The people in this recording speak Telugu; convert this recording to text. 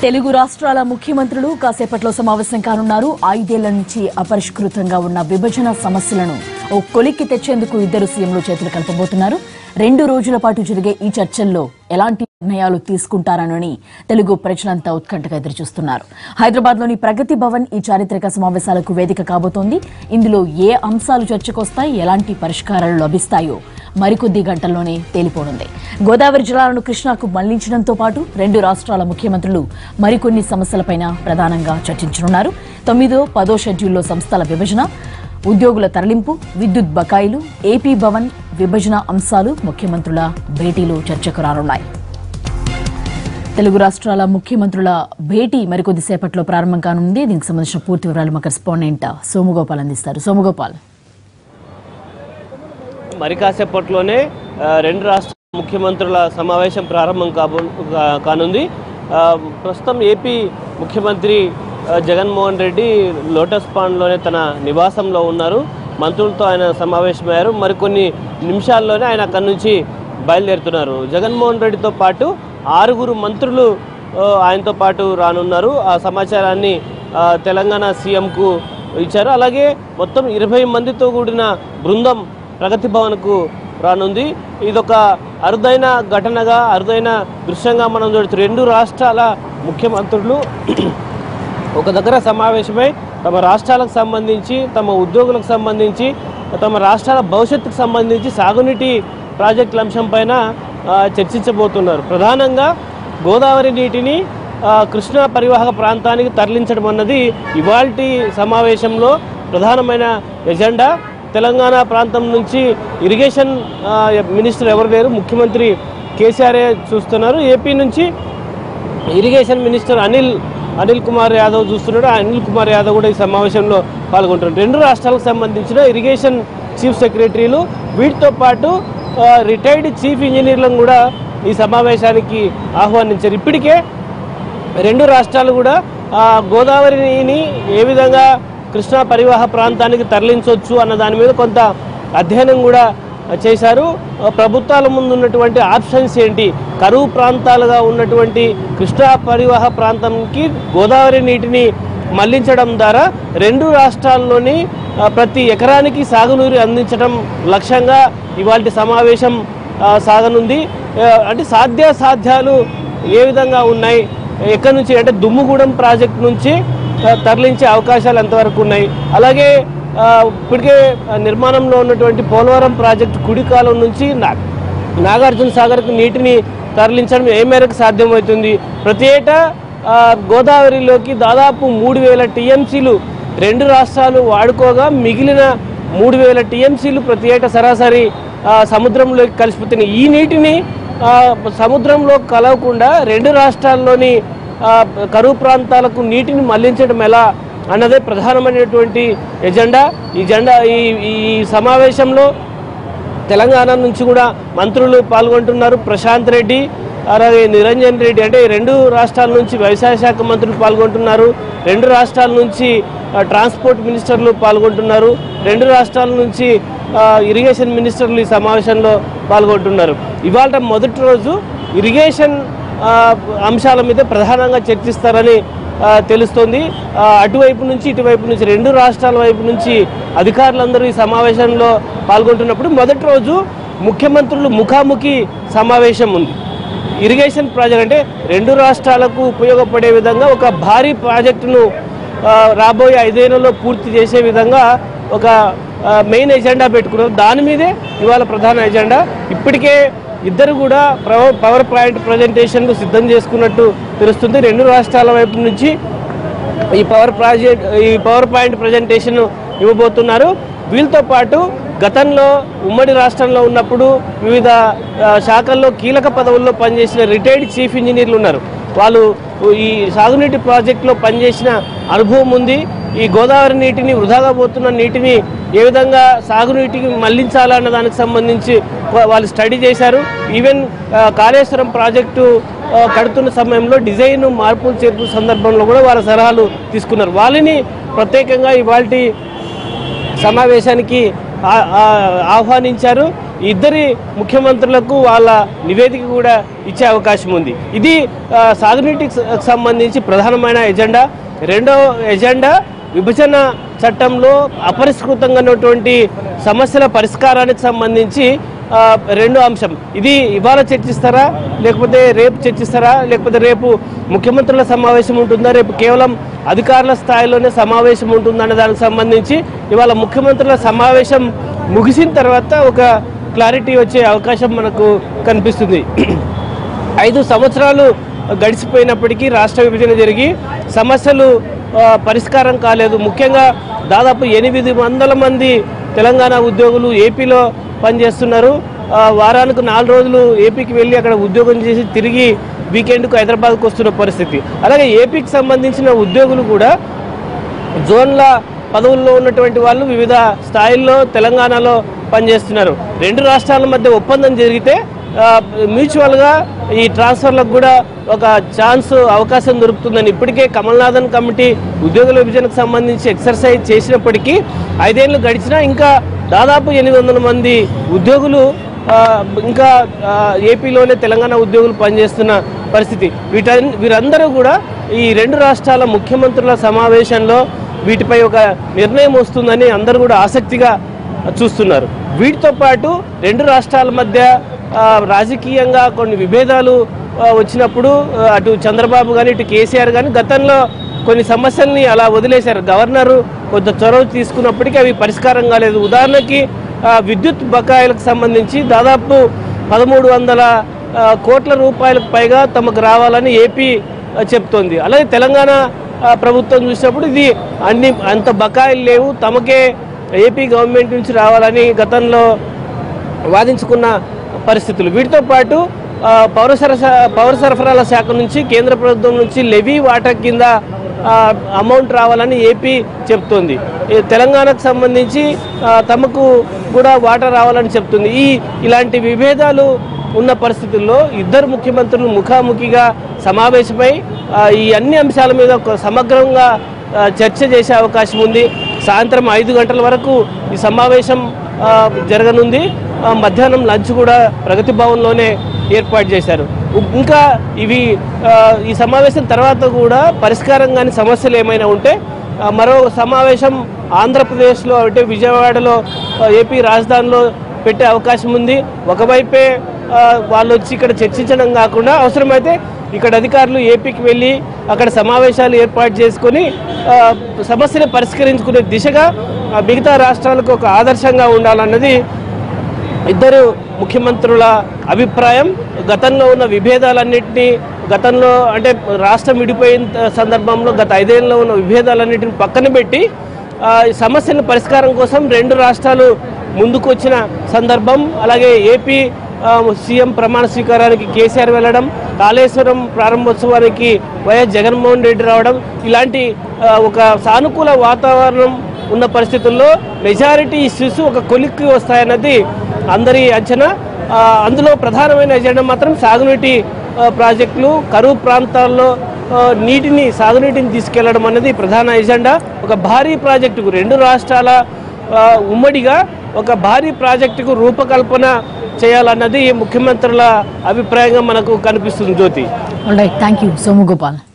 తెలుగు రాష్ట్రాల ముఖ్యమంత్రులు కాసేపట్లో సమావేశం కానున్నారు ఐదేళ్ల నుంచి అపరిష్కృతంగా ఉన్న విభజన సమస్యలను ఓ కొలిక్కి తెచ్చేందుకు ఇద్దరు సీఎంలు చేతులు కలపబోతున్నారు రెండు రోజుల పాటు జరిగే ఈ చర్చల్లో ఎలాంటి నిర్ణయాలు తీసుకుంటారనని తెలుగు ప్రజలంతా ఉత్కంఠగా ఎదురుచూస్తున్నారు హైదరాబాద్ లోని ప్రగతి భవన్ ఈ చారిత్రక సమావేశాలకు వేదిక కాబోతోంది ఇందులో ఏ అంశాలు చర్చకొస్తాయి ఎలాంటి పరిష్కారాలు లభిస్తాయో మరికొద్ది గంటల్లోనే తేలిపోనుంది గోదావరి జలాలను కృష్ణాకు మళ్లించడంతో పాటు రెండు రాష్ట్రాల ముఖ్యమంత్రులు మరికొన్ని సమస్యలపైన ప్రధానంగా చర్చించనున్నారు తొమ్మిదో పదో షెడ్యూల్లో సంస్థల విభజన ఉద్యోగుల తరలింపు విద్యుత్ బకాయిలు ఏపీ భవన్ విభజన అంశాలు ముఖ్యమంత్రుల భేటీలో చర్చకు రానున్నాయి తెలుగు రాష్ట్రాల ముఖ్యమంత్రుల భేటీ మరికొద్ది సేపట్లో ప్రారంభం కానుంది దీనికి సంబంధించిన పూర్తి వివరాలు మా కరెస్పాండెంట్ సోముగోపాల్ అందిస్తారు సోముగోపాల్ మరి కాసేపట్లోనే ఆ, రెండు రాష్ట్ర ముఖ్యమంత్రుల సమావేశం ప్రారంభం కాబో కా- కానుంది ఆ, ప్రస్తుతం ఏపీ ముఖ్యమంత్రి ఆ, జగన్మోహన్ రెడ్డి లోటస్ పాండ్లోనే తన నివాసంలో ఉన్నారు మంత్రులతో ఆయన సమావేశమయ్యారు మరికొన్ని నిమిషాల్లోనే ఆయన అక్కడి నుంచి బయలుదేరుతున్నారు జగన్మోహన్ రెడ్డితో పాటు ఆరుగురు మంత్రులు ఆ, ఆయనతో పాటు రానున్నారు ఆ సమాచారాన్ని ఆ, తెలంగాణ సీఎంకు ఇచ్చారు అలాగే మొత్తం ఇరవై మందితో కూడిన బృందం ప్రగతి భవన్కు రానుంది ఇదొక అరుదైన ఘటనగా అరుదైన దృశ్యంగా మనం చూడొచ్చు రెండు రాష్ట్రాల ముఖ్యమంత్రులు ఒక దగ్గర సమావేశమై తమ రాష్ట్రాలకు సంబంధించి తమ ఉద్యోగులకు సంబంధించి తమ రాష్ట్రాల భవిష్యత్తుకు సంబంధించి సాగునీటి ప్రాజెక్టుల అంశంపైన ఆ, చర్చించబోతున్నారు ప్రధానంగా గోదావరి నీటిని ఆ, కృష్ణా పరివాహక ప్రాంతానికి తరలించడం అన్నది ఇవాల్టి సమావేశంలో ప్రధానమైన ఎజెండా తెలంగాణ ప్రాంతం నుంచి ఇరిగేషన్ ఆ, మినిస్టర్ ఎవరు లేరు ముఖ్యమంత్రి కేసీఆర్ఏ చూస్తున్నారు ఏపీ నుంచి ఇరిగేషన్ మినిస్టర్ అనిల్ అనిల్ కుమార్ యాదవ్ చూస్తున్నాడు ఆ అనిల్ కుమార్ యాదవ్ కూడా ఈ సమావేశంలో పాల్గొంటున్నారు రెండు రాష్ట్రాలకు సంబంధించిన ఇరిగేషన్ చీఫ్ సెక్రటరీలు వీటితో పాటు ఆ, రిటైర్డ్ చీఫ్ ఇంజనీర్లను కూడా ఈ సమావేశానికి ఆహ్వానించారు ఇప్పటికే రెండు రాష్ట్రాలు కూడా ఆ, గోదావరిని ఏ విధంగా కృష్ణా పరివాహ ప్రాంతానికి తరలించవచ్చు అన్న దాని మీద కొంత అధ్యయనం కూడా చేశారు ఆ, ప్రభుత్వాల ముందు ఉన్నటువంటి ఆప్షన్స్ ఏంటి కరువు ప్రాంతాలుగా ఉన్నటువంటి కృష్ణా పరివాహ ప్రాంతంకి గోదావరి నీటిని మళ్లించడం ద్వారా రెండు రాష్ట్రాల్లోని ఆ, ప్రతి ఎకరానికి సాగునీరు అందించడం లక్ష్యంగా ఇవాళ సమావేశం ఆ, సాగనుంది ఆ, అంటే సాధ్యాసాధ్యాలు ఏ విధంగా ఉన్నాయి ఎక్కడి నుంచి అంటే దుమ్ముగూడెం ప్రాజెక్ట్ నుంచి ఆ, తరలించే అవకాశాలు ఎంతవరకు ఉన్నాయి అలాగే ఆ, ఇప్పటికే ఆ, నిర్మాణంలో ఉన్నటువంటి పోలవరం ప్రాజెక్టు కుడికాలం నుంచి నా- నాగార్జున సాగర్కు నీటిని తరలించడం ఏ మేరకు సాధ్యమవుతుంది ప్రతి ఏటా ఆ, గోదావరిలోకి దాదాపు మూడు వేల టీఎంసీలు రెండు రాష్ట్రాలు వాడుకోగా మిగిలిన మూడు వేల టీఎంసీలు ప్రతి ఏటా సరాసరి ఆ, సముద్రంలోకి కలిసిపోతున్నాయి ఈ నీటిని ఆ, సముద్రంలో కలవకుండా రెండు రాష్ట్రాల్లోని ఆ, కరువు ప్రాంతాలకు నీటిని మళ్లించడం ఎలా అన్నదే ప్రధానమైనటువంటి ఎజెండా ఈ జెండా ఈ ఈ సమావేశంలో తెలంగాణ నుంచి కూడా మంత్రులు పాల్గొంటున్నారు ప్రశాంత్ రెడ్డి అలాగే నిరంజన్ రెడ్డి అంటే ఈ రెండు రాష్ట్రాల నుంచి వ్యవసాయ శాఖ మంత్రులు పాల్గొంటున్నారు రెండు రాష్ట్రాల నుంచి ఆ, ట్రాన్స్పోర్ట్ మినిస్టర్లు పాల్గొంటున్నారు రెండు రాష్ట్రాల నుంచి ఆ, ఇరిగేషన్ మినిస్టర్లు ఈ సమావేశంలో పాల్గొంటున్నారు ఇవాళ మొదటి రోజు ఇరిగేషన్ ఆ, అంశాల మీద ప్రధానంగా చర్చిస్తారని ఆ, తెలుస్తోంది ఆ, అటువైపు నుంచి ఇటువైపు నుంచి రెండు రాష్ట్రాల వైపు నుంచి అధికారులందరూ ఈ సమావేశంలో పాల్గొంటున్నప్పుడు మొదటి రోజు ముఖ్యమంత్రులు ముఖాముఖి సమావేశం ఉంది ఇరిగేషన్ ప్రాజెక్ట్ అంటే రెండు రాష్ట్రాలకు ఉపయోగపడే విధంగా ఒక భారీ ప్రాజెక్టును ఆ, రాబోయే ఐదేళ్లలో పూర్తి చేసే విధంగా ఒక ఆ, మెయిన్ ఎజెండా పెట్టుకున్నారు దాని మీదే ఇవాళ ప్రధాన ఎజెండా ఇప్పటికే ఇద్దరు కూడా పవర్ పవర్ పాయింట్ ప్రజెంటేషన్లు సిద్ధం చేసుకున్నట్టు తెలుస్తుంది రెండు రాష్ట్రాల వైపు నుంచి ఈ పవర్ ప్రాజెక్ట్ ఈ పవర్ పాయింట్ ప్రజెంటేషన్ ఇవ్వబోతున్నారు వీళ్ళతో పాటు గతంలో ఉమ్మడి రాష్ట్రంలో ఉన్నప్పుడు వివిధ ఆ, శాఖల్లో కీలక పదవుల్లో పనిచేసిన రిటైర్డ్ చీఫ్ ఇంజనీర్లు ఉన్నారు వాళ్ళు ఈ సాగునీటి ప్రాజెక్టులో పనిచేసిన అనుభవం ఉంది ఈ గోదావరి నీటిని వృధాగా పోతున్న నీటిని ఏ విధంగా సాగునీటికి మళ్లించాలన్న దానికి సంబంధించి వా- వాళ్ళు స్టడీ చేశారు ఈవెన్ ఆ, కాళేశ్వరం ప్రాజెక్టు ఆ, కడుతున్న సమయంలో డిజైన్ మార్పులు చేర్పుల సందర్భంలో కూడా వాళ్ళ సలహాలు తీసుకున్నారు వాళ్ళని ప్రత్యేకంగా ఇవాళ సమావేశానికి ఆ- ఆ- ఆహ్వానించారు ఇద్దరి ముఖ్యమంత్రులకు వాళ్ళ నివేదిక కూడా ఇచ్చే అవకాశం ఉంది ఇది ఆ, సాగునీటికి స- సంబంధించి ప్రధానమైన ఎజెండా రెండో ఎజెండా విభజన చట్టంలో అపరిష్కృతంగా ఉన్నటువంటి సమస్యల పరిష్కారానికి సంబంధించి ఆ, రెండో అంశం ఇది ఇవాళ చర్చిస్తారా లేకపోతే రేపు చర్చిస్తారా లేకపోతే రేపు ముఖ్యమంత్రుల సమావేశం ఉంటుందా రేపు కేవలం అధికారుల స్థాయిలోనే సమావేశం ఉంటుందా అనే దానికి సంబంధించి ఇవాళ ముఖ్యమంత్రుల సమావేశం ముగిసిన తర్వాత ఒక క్లారిటీ వచ్చే అవకాశం మనకు కనిపిస్తుంది ఐదు సంవత్సరాలు గడిచిపోయినప్పటికీ రాష్ట్ర విభజన జరిగి సమస్యలు ఆ, పరిష్కారం కాలేదు ముఖ్యంగా దాదాపు ఎనిమిది వందల మంది తెలంగాణ ఉద్యోగులు ఏపీలో పనిచేస్తున్నారు ఆ, వారానికి నాలుగు రోజులు ఏపీకి వెళ్ళి అక్కడ ఉద్యోగం చేసి తిరిగి వీకెండ్కు హైదరాబాద్కు వస్తున్న పరిస్థితి అలాగే ఏపీకి సంబంధించిన ఉద్యోగులు కూడా జోన్ల పదవుల్లో ఉన్నటువంటి వాళ్ళు వివిధ స్థాయిల్లో తెలంగాణలో పనిచేస్తున్నారు రెండు రాష్ట్రాల మధ్య ఒప్పందం జరిగితే ఆ, మ్యూచువల్గా ఈ ట్రాన్స్ఫర్లకు కూడా ఒక ఛాన్స్ అవకాశం దొరుకుతుందని ఇప్పటికే కమల్నాథన్ కమిటీ ఉద్యోగుల విభజనకు సంబంధించి ఎక్సర్సైజ్ చేసినప్పటికీ ఐదేళ్లు గడిచినా ఇంకా దాదాపు ఎనిమిది వందల మంది ఉద్యోగులు ఆ, ఇంకా ఆ, ఏపీలోనే తెలంగాణ ఉద్యోగులు పనిచేస్తున్న పరిస్థితి వీట వీరందరూ కూడా ఈ రెండు రాష్ట్రాల ముఖ్యమంత్రుల సమావేశంలో వీటిపై ఒక నిర్ణయం వస్తుందని అందరూ కూడా ఆసక్తిగా చూస్తున్నారు వీటితో పాటు రెండు రాష్ట్రాల మధ్య ఆ, రాజకీయంగా కొన్ని విభేదాలు ఆ, వచ్చినప్పుడు ఆ, అటు చంద్రబాబు కానీ ఇటు కేసీఆర్ కానీ గతంలో కొన్ని సమస్యల్ని అలా వదిలేశారు గవర్నరు కొంత చొరవ తీసుకున్నప్పటికీ అవి పరిష్కారం కాలేదు ఉదాహరణకి ఆ, విద్యుత్ బకాయిలకు సంబంధించి దాదాపు పదమూడు వందల ఆ, కోట్ల రూపాయలకు పైగా తమకు రావాలని ఏపీ ఆ, చెప్తోంది అలాగే తెలంగాణ ఆ, ప్రభుత్వం చూసినప్పుడు ఇది అన్ని అంత బకాయిలు లేవు తమకే ఏపీ గవర్నమెంట్ నుంచి రావాలని గతంలో వాదించుకున్న పరిస్థితులు వీటితో పాటు ఆ, పౌర సరఫరా పౌర సరఫరాల శాఖ నుంచి కేంద్ర ప్రభుత్వం నుంచి లెవీ వాటా కింద ఆ, అమౌంట్ రావాలని ఏపీ చెప్తోంది ఈ తెలంగాణకు సంబంధించి ఆ, తమకు కూడా వాటా రావాలని చెప్తుంది ఈ ఇలాంటి విభేదాలు ఉన్న పరిస్థితుల్లో ఇద్దరు ముఖ్యమంత్రులు ముఖాముఖిగా సమావేశమై ఆ, ఈ అన్ని అంశాల మీద ఒక సమగ్రంగా ఆ, చర్చ చేసే అవకాశం ఉంది సాయంత్రం ఐదు గంటల వరకు ఈ సమావేశం ఆ, జరగనుంది ఆ, మధ్యాహ్నం లంచ్ కూడా ప్రగతి భవన్లోనే ఏర్పాటు చేశారు ఉ- ఇంకా ఇవి ఆ, ఈ సమావేశం తర్వాత కూడా పరిష్కారం కాని సమస్యలు ఏమైనా ఉంటే ఆ, మరో సమావేశం ఆంధ్రప్రదేశ్లో అంటే విజయవాడలో ఆ, ఏపీ రాజధానిలో పెట్టే అవకాశం ఉంది ఒకవైపే ఆ, వాళ్ళు వచ్చి ఇక్కడ చర్చించడం కాకుండా అవసరమైతే ఇక్కడ అధికారులు ఏపీకి వెళ్ళి అక్కడ సమావేశాలు ఏర్పాటు చేసుకొని ఆ, సమస్యను పరిష్కరించుకునే దిశగా ఆ, మిగతా రాష్ట్రాలకు ఒక ఆదర్శంగా ఉండాలన్నది ఇద్దరు ముఖ్యమంత్రుల అభిప్రాయం గతంలో ఉన్న విభేదాలన్నింటినీ గతంలో అంటే రాష్ట్రం విడిపోయిన సందర్భంలో గత ఐదేళ్లలో ఉన్న విభేదాలన్నింటిని పక్కన పెట్టి ఆ, ఈ సమస్యల పరిష్కారం కోసం రెండు రాష్ట్రాలు ముందుకు వచ్చిన సందర్భం అలాగే ఏపీ ఆ, సీఎం ప్రమాణ స్వీకారానికి కేసీఆర్ వెళ్ళడం కాళేశ్వరం ప్రారంభోత్సవానికి వైఎస్ జగన్మోహన్ రెడ్డి రావడం ఇలాంటి ఆ, ఒక సానుకూల వాతావరణం ఉన్న పరిస్థితుల్లో మెజారిటీ ఇష్యూస్ ఒక కొలిక్కి వస్తాయన్నది అందరి అంచనా ఆ, అందులో ప్రధానమైన ఎజెండా మాత్రం సాగునీటి ఆ, ప్రాజెక్టులు కరువు ప్రాంతాల్లో ఆ, నీటిని సాగునీటిని తీసుకెళ్లడం అనేది ప్రధాన ఎజెండా ఒక భారీ ప్రాజెక్టుకు రెండు రాష్ట్రాల ఆ, ఉమ్మడిగా ఒక భారీ ప్రాజెక్టుకు రూపకల్పన చేయాలన్నది ముఖ్యమంత్రుల అభిప్రాయంగా మనకు కనిపిస్తుంది Jyoti right thank you Somu Gopal